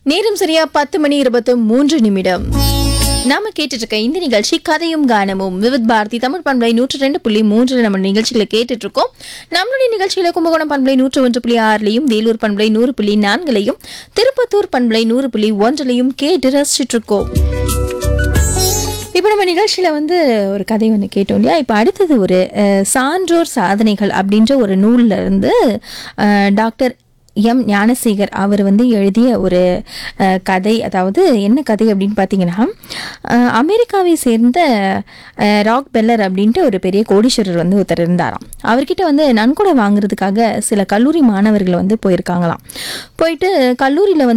நேரம் சரியா பத்து மணி இருபத்து மூன்று நிமிடம் நாம கேட்டுட்டு இருக்க இந்த நிகழ்ச்சி கதையும் கானமும் விவித் பாரதி தமிழ் பண்பலை நூற்று ரெண்டு புள்ளி மூன்று நம்ம நிகழ்ச்சிகளை கேட்டுட்டு இருக்கோம் நம்மளுடைய நிகழ்ச்சியில கும்பகோணம் பண்பலை நூற்று ஒன்று புள்ளி ஆறுலையும் வேலூர் பண்பலை நூறு புள்ளி நான்குலையும் திருப்பத்தூர் பண்பலை நூறு புள்ளி ஒன்றுலையும் கேட்டு ரசிச்சுட்டு இருக்கோம் இப்போ நம்ம நிகழ்ச்சியில் வந்து ஒரு கதை ஒன்று கேட்டோம் இல்லையா இப்போ அடுத்தது ஒரு அஹ், சான்றோர் சாதனைகள் அப்படின்ற ஒரு நூல்ல இருந்து அஹ், டாக்டர் எம் ஞானசேகர் அவர் வந்து எழுதிய ஒரு அஹ், கதை அதாவது என்ன கதை அப்படின்னு பார்த்தீங்கன்னா அஹ், அமெரிக்காவை சேர்ந்த அஹ், ராக் பெல்லர் அப்படின்ட்டு ஒரு பெரிய கோடீஸ்வரர் வந்து ஒருத்தர் இருந்தாராம் அவர்கிட்ட வந்து நன்கொடை வாங்குறதுக்காக சில கல்லூரி மாணவர்கள் வந்து போயிருக்காங்களாம் போயிட்டு கல்லூரியில் வந்து